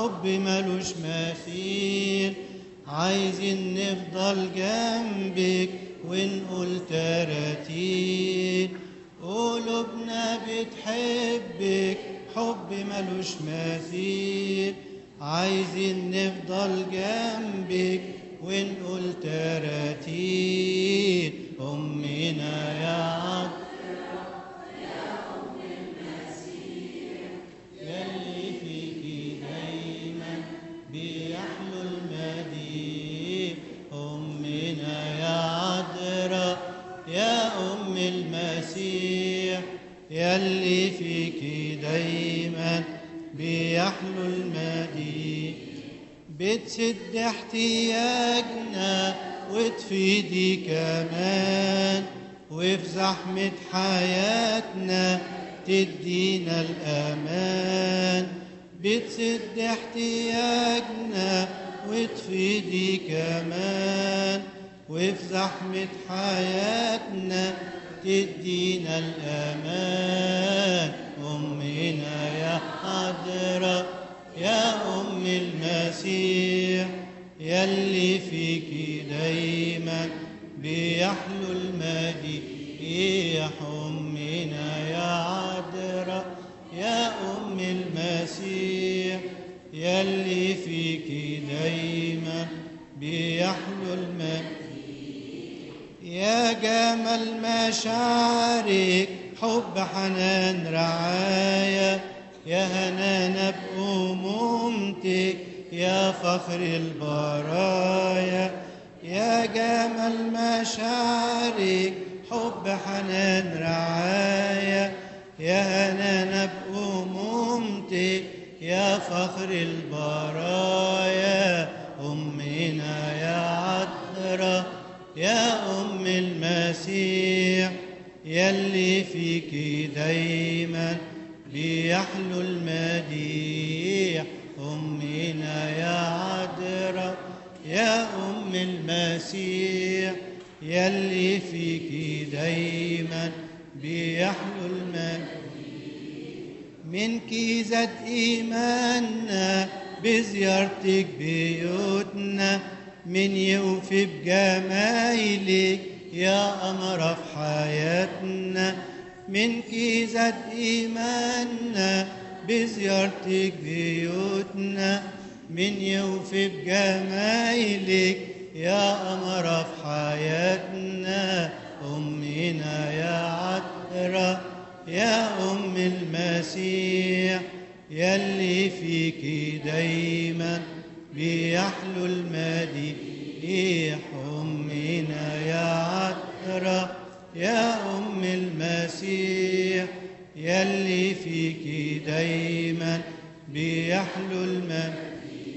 حب ملوش مثيل عايزين نفضل جنبك ونقول تراتيل قلوبنا بتحبك حب ملوش مثيل عايزين نفضل جنبك ونقول تراتيل أمنا يا عبد يلي فيكي دايما بيحلو المدين أمنا يا عذراء يا أم المسيح يلي فيكي دايما بيحلو المدين بتسد احتياجنا وتفيدي كمان وفي زحمة حياتنا تدينا الأمان بتسد احتياجنا وتفيدي كمان وفي زحمة حياتنا تدينا الأمان أمنا يا حضرة يا أم المسيح يلي فيكي دايما بيحلو المديح أمنا يا عذراء يا أم المسيح يلي فيكي دايما بيحلو المديح يا جمال مشاعرك حب حنان رعاية يا هنانا بأمومتك يا فخر البرايا يا جمال مشاعرك حب حنان رعاية يا هنانا بأمومتك يا فخر البرايا أمنا يا عذراء يا أم المسيح يلي فيكي دايما بيحلو المديح أمنا يا عذراء يا أم المسيح يلي فيكي دايما بيحلو المديح منك زاد إيماننا بزيارتك بيوتنا من يوفي بجمايلك يا قمرة في حياتنا منك زاد إيماننا بزيارتك بيوتنا من يوفي بجمايلك يا قمرة في حياتنا أمنا يا عطرة يا أم المسيح يلي فيكي دايما بيحلو المديح أمنا يا عطرة يا أم المسيح يلي فيكي دايما بيحلو المديح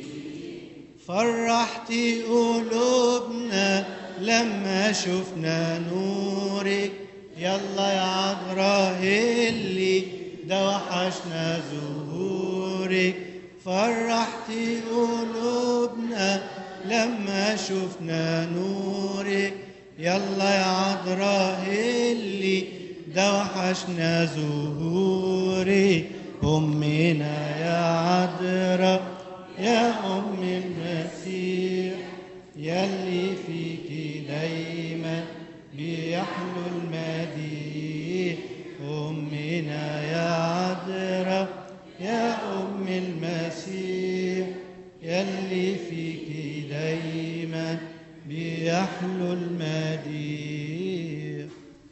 فرحتي قلوبنا لما شفنا نورك يلا يا عذراء اللي ده وحشنا ظهورك فرحتي قلوبنا لما شفنا نورك يلا يا عذراء اللي ده وحشنا ظهورك أمنا يا عذراء يا أم المسيح يلي فيكي دايما بيحلو المديح أمنا يا عذراء يا أم المسيح يلي فيكي دايما بيحلو المديح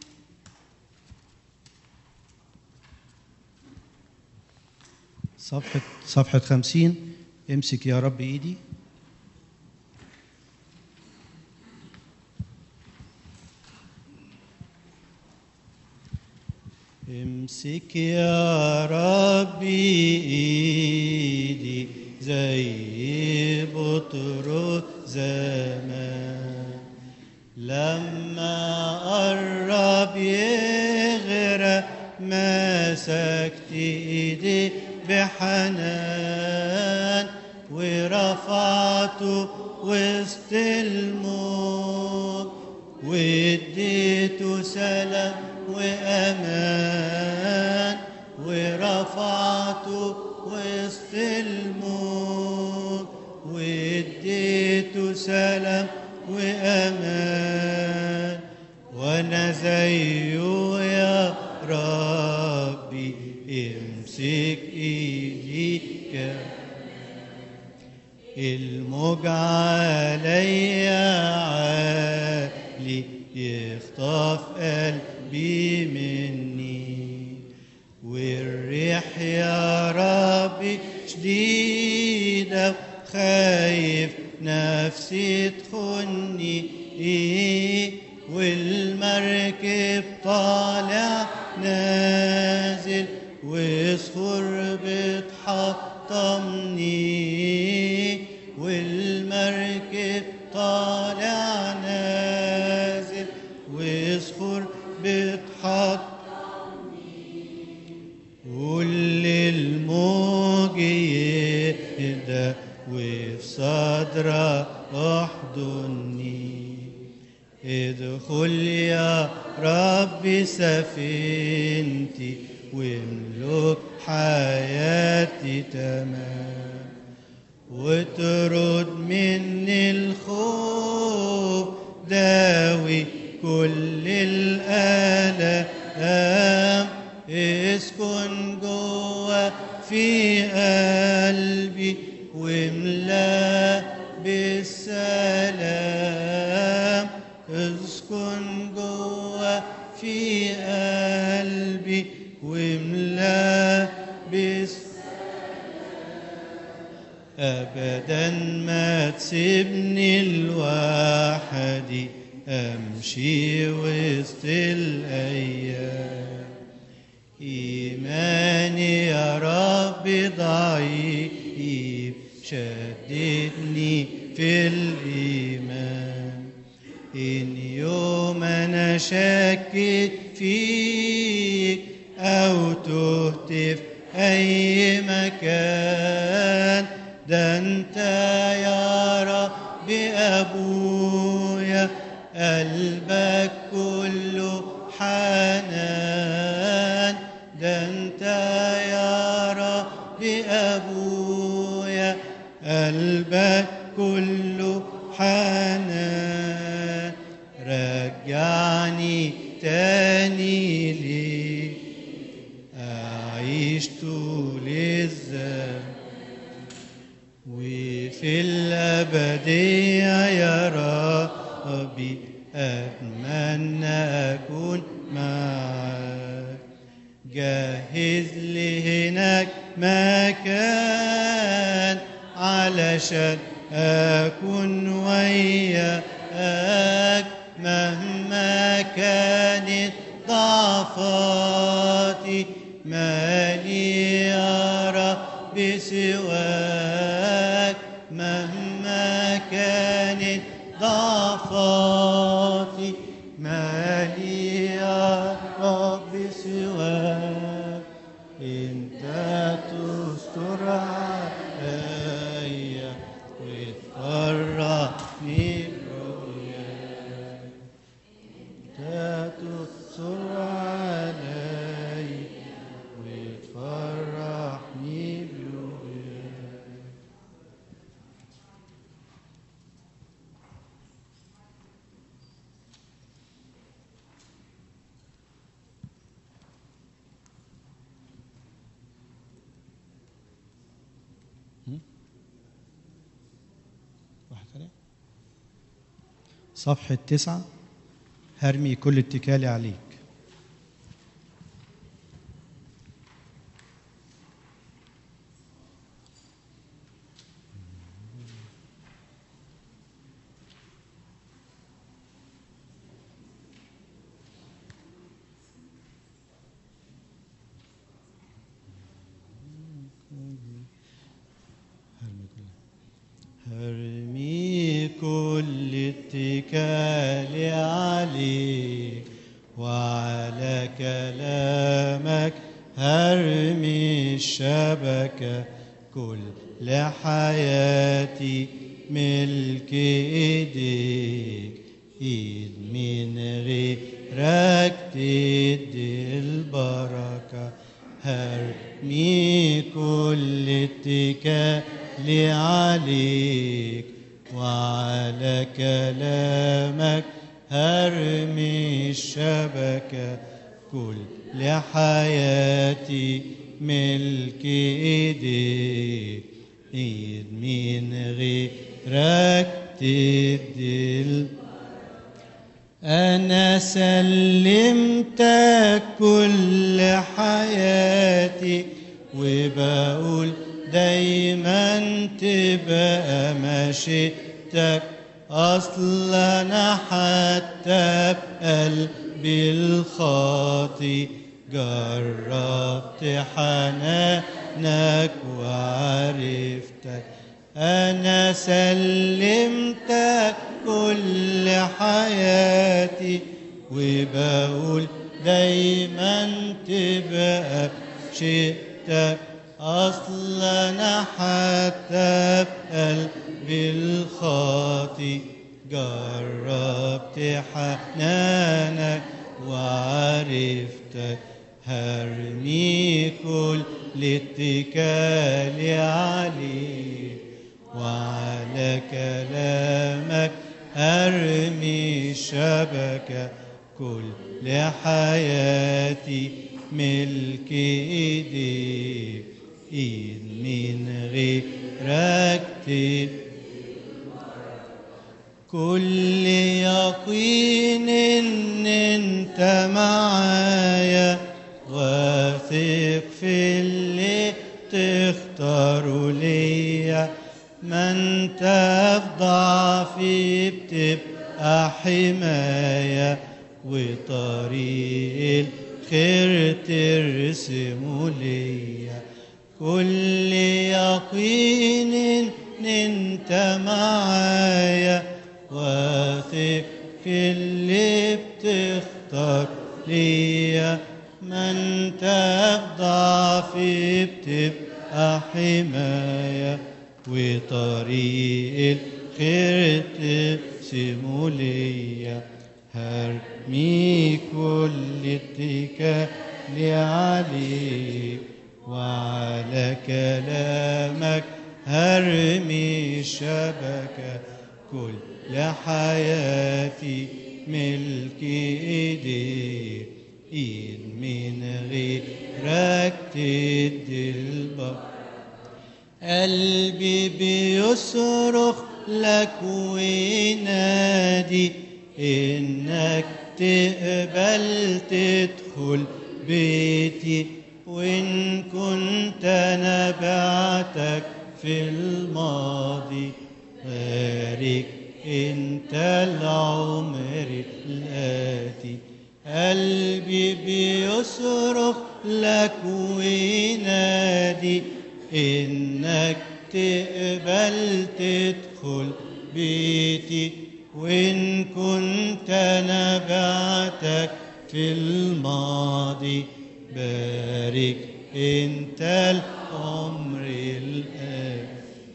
صفحة صفحة خمسين امسك يا رب ايدي امسك يا ربي ايدي زي بطرس زمان لما قرب يغرق مسكت ايدي بحنان ورفعته وسط الموت واديته سلام وامان ورفعته وسط الموت الموج عليا عالي يخطف قلبي مني والريح يا ربي شديدة خايف نفسي تخني والمركب طالع نازل وصخور بتحطمني والمركب طالع نازل وصخور بتحط كل الموج يهدى وفي صدرك احضني ادخل يا رب سفينتي واملك حياتي تمام وترد مني الخوف داوي كل الآلام اسكن جوا في قلبي واملا بالسلام اسكن جوا في قلبي واملا بالسلام أبدا ما تسيبني لوحدي أمشي وسط الأيام إيماني يا رب ضعيف شددني في الإيمان إن يوم أنا شكيت فيك أو تهت في أي مكان ده أنت يا رب أبويا قلبك كله حنان ده أنت يا رب أبويا قلبك كله حنان رجعني تاني ليك أعيش طول الزمان وفي الأبدية يا ربي أتمنى أكون معك جهز لي هناك مكان علشان أكون وياك مهما كانت ضعفاتي مالي يا رب سواك مهما كانت ضعفاتي مالي يا رب سواك انت تستر عليا وتفرحني برؤياك انت تستر عليا وتفرحني برؤياك واحد تاني. صفحة تسعة هرمي كل اتكالي عليك هرمي كل هرمي كل اتكالي عليك وعلى كلامك هرمي الشبكة كل حياتي ملك ايديك ايد من غيرك تدي البركة هرمي كل اتكالي عليك وعلى كلامك هرمي الشبكة كل حياتي ملك ايديك إيد من غيرك تدي أنا سلمتك كل حياتي وبقول دايما تبقى مشيتك أصلا أنا حتى بقلبي الخاطي جربت حنانك وعرفتك أنا سلمتك كل حياتي وبقول دايما تبقى شئتك أصلا أنا حتى بقلبي الخاطي جربت حنانك وعرفتك هرمي كل اتكالي عليك وعلى كلامك أرمي شبكة كل حياتي ملك إيديك إيد من غيرك تب كل يقين إن أنت معايا واثق في اللي تختاره ليا ما انت في ضعفي بتبقى حماية وطريق الخير ترسمه ليا كل يقين ان انت معايا واثق في اللي بتختار ليا ما انت في ضعفي بتبقى حمايه وطريق الخير تقسمه ليا هرمي كل اتكالي عليك وعلى كلامك هرمي شبكة كل حياتي ملك ايديك ايد من غيرك تدي البر قلبي بيصرخ لك وينادي إنك تقبل تدخل بيتي وإن كنت أنا بعتك في الماضي بارك انت العمر الآتي قلبي بيصرخ لك وينادي إنك تقبل تدخل بيتي وإن كنت أنا بعتك في الماضي بارك انت العمر الآن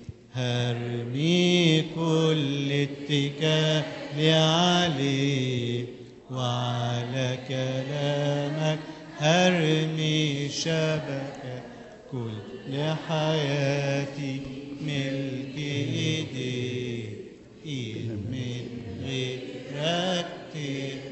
هرمي كل اتكالي عليك وعلى كلامك هرمي شبكة كل حياتي ملك ايديك إيد من غيرك تبقى